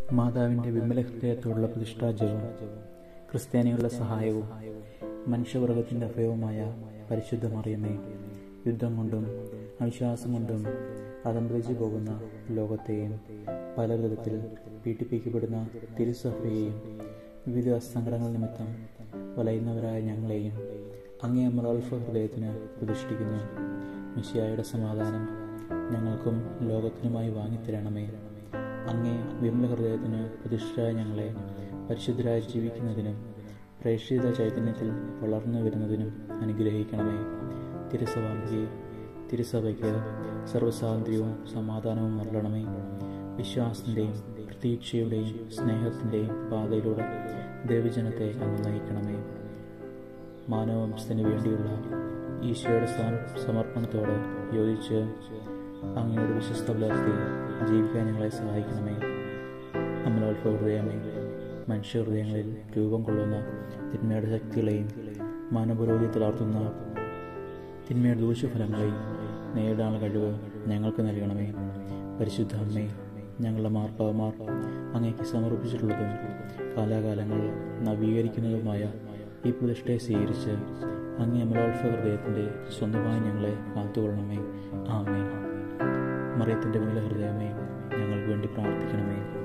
മാതാവിൻ്റെ വിമല ഹൃദയത്തോടുള്ള പ്രതിഷ്ഠാജപം ക്രിസ്ത്യാനികളുടെ സഹായവും മനുഷ്യവർഗത്തിൻ്റെ അഭയവുമായ പരിശുദ്ധ മറിയമേ യുദ്ധം കൊണ്ടും അവിശ്വാസം കൊണ്ടും അതന്ത്രിച്ചു പോകുന്ന ലോകത്തെയും പല വിധത്തിൽ പീഡിപ്പിക്കപ്പെടുന്ന തിരുസഭയെയും വിവിധ സങ്കടങ്ങൾ നിമിത്തം വലയുന്നവരായ ഞങ്ങളെയും അങ്ങേ അമലോത്ഭ ഹൃദയത്തിന് പ്രതിഷ്ഠിക്കുന്നു മിശിയായുടെ സമാധാനം ഞങ്ങൾക്കും ലോകത്തിനുമായി വാങ്ങിത്തരണമേ അങ്ങേ വിമല ഹൃദയത്തിന് പ്രതിഷ്ഠയായ ഞങ്ങളെ പരിശുദ്ധരായി ജീവിക്കുന്നതിനും പ്രേക്ഷിത ചൈതന്യത്തിൽ വളർന്നു വരുന്നതിനും അനുഗ്രഹിക്കണമേ തിരുസഭാംഗി തിരുസഭയ്ക്ക് സർവ്വസ്വാതന്ത്ര്യവും സമാധാനവും നൽകണമേ വിശ്വാസത്തിൻ്റെയും പ്രതീക്ഷയുടെയും സ്നേഹത്തിൻ്റെയും പാതയിലൂടെ ദേവജനത്തെ അങ്ങ് നയിക്കണമേ മാനവംശത്തിന് വേണ്ടിയുള്ള ഈശോയുടെ സമർപ്പണത്തോട് യോജിച്ച് അങ്ങയോട് വിശ്വസ്ത പുലർത്തി ജീവിക്കാൻ ഞങ്ങളെ സഹായിക്കണമേ അമലോത്ഭവ ഹൃദയമേ മനുഷ്യ ഹൃദയങ്ങളിൽ രൂപം കൊള്ളുന്ന തിന്മയുടെ ശക്തികളെയും മാനപുരോഗതി തളർത്തുന്ന തിന്മയുടെ ദൂഷ്യഫലങ്ങളെയും നേരിടാനുള്ള കഴിവ് ഞങ്ങൾക്ക് നൽകണമേ പരിശുദ്ധ അമ്മേ ഞങ്ങളുടെ മാർപ്പാവമാർ അങ്ങേക്ക് സമർപ്പിച്ചിട്ടുള്ളതും കാലാകാലങ്ങൾ നവീകരിക്കുന്നതുമായ ഈ പ്രതിഷ്ഠയെ സ്വീകരിച്ച് അങ്ങേ അമലോത്ഭ ഹൃദയത്തിൻ്റെ സ്വന്തമായി ഞങ്ങളെ കാത്തുകൊള്ളണമേ ആമേ മറിയത്തിൻ്റെ മുല്ല ഹൃദയമേ ഞങ്ങൾക്ക് വേണ്ടി പ്രാർത്ഥിക്കണമേ